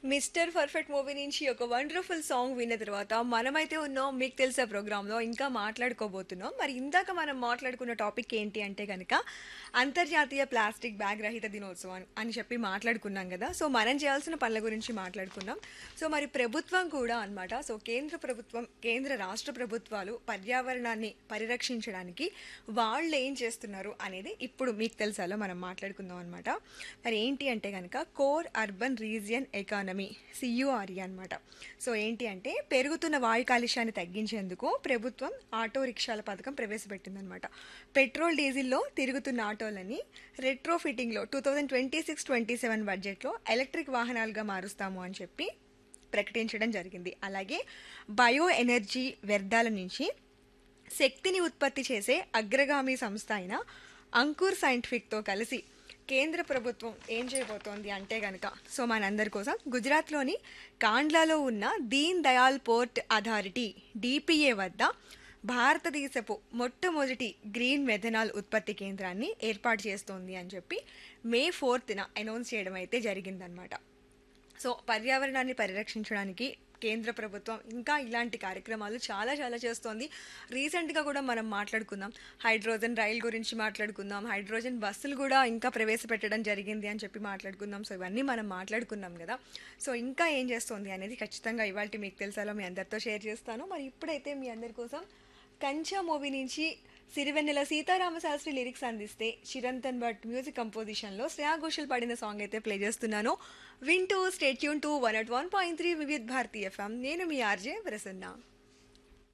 mister perfect movie నుంచి ఒక wonderful song విన్న తర్వాత మనమైతే ఉన్నాం మీకు తెలిసే ప్రోగ్రాంలో ఇంకా మాట్లాడుకోబోతున్నాం మరి ఇందాక మనం మాట్లాడుకున్న టాపిక్ ఏంటి అంటే కనుక అంతర్జాతీయ ప్లాస్టిక్ బ్యాగ్ రహిత దినోత్సవం అని చెప్పి మాట్లాడుకున్నాం కదా సో మనం చేయాల్సిన పనుల గురించి మాట్లాడుకున్నాం సో మరి ప్రభుత్వం కూడా అన్నమాట సో కేంద్ర ప్రభుత్వం కేంద్ర రాష్ట్ర ప్రభుత్వాలు పర్యావరణాన్ని పరిరక్షించడానికి వాళ్ళు ఏం చేస్తున్నారు అనేది ఇప్పుడు మీకు తెలుసాలో మనం మాట్లాడుకుందాం అనమాట మరి ఏంటి అంటే కనుక core urban region economy CURE అనమాట సో ఏంటి అంటే పెరుగుతున్న వాయు కాలుష్యాన్ని తగ్గించేందుకు ప్రభుత్వం ఆటో రిక్షాల పథకం ప్రవేశపెట్టిందనమాట పెట్రోల్ డీజిల్లో తిరుగుతున్న ఆటోలని రెట్రో ఫిట్టింగ్లో two thousand twenty six twenty seven బడ్జెట్లో ఎలక్ట్రిక్ వాహనాలుగా మారుస్తాము అని చెప్పి ప్రకటించడం జరిగింది అలాగే బయో ఎనర్జీ వ్యర్థాల నుంచి శక్తిని ఉత్పత్తి చేసే అగ్రగామి సంస్థ అయిన అంకుర్ సైంటిఫిక్తో కలిసి కేంద్ర ప్రభుత్వం ఏం చేయబోతోంది అంటే కనుక సో మనందరి కోసం గుజరాత్లోని కాండ్లాలో ఉన్న Deen Dayal port authority DPA వద్ద భారతదేశపు మొట్టమొదటి గ్రీన్ మెథనాల్ ఉత్పత్తి కేంద్రాన్ని ఏర్పాటు చేస్తోంది అని చెప్పి మే ఫోర్త్న అనౌన్స్ చేయడం అయితే జరిగిందనమాట సో పర్యావరణాన్ని పరిరక్షించడానికి కేంద్ర ప్రభుత్వం ఇంకా ఇలాంటి కార్యక్రమాలు చాలా చాలా చేస్తోంది రీసెంట్గా కూడా మనం మాట్లాడుకుందాం హైడ్రోజన్ రైల్ గురించి మాట్లాడుకుందాం హైడ్రోజన్ బస్సులు కూడా ఇంకా ప్రవేశపెట్టడం జరిగింది అని చెప్పి మాట్లాడుకుందాం సో ఇవన్నీ మనం మాట్లాడుకున్నాం కదా సో ఇంకా ఏం చేస్తోంది అనేది ఖచ్చితంగా ఇవాళ మీకు తెలుసాలో మీ అందరితో షేర్ చేస్తాను మరి ఇప్పుడైతే మీ అందరి కోసం కంచా మూవీ నుంచి సిరివెన్నెల సీతారామ శాస్త్రి లిరిక్స్ అందిస్తే చిరంతన్ భట్ మ్యూజిక్ కంపోజిషన్లో శ్రేయా ఘోషల్ పాడిన సాంగ్ అయితే ప్లే చేస్తున్నాను వింటూ stay tuned to one at one point three Vividh Bharati FM నేను మీ ఆర్జే ప్రసన్న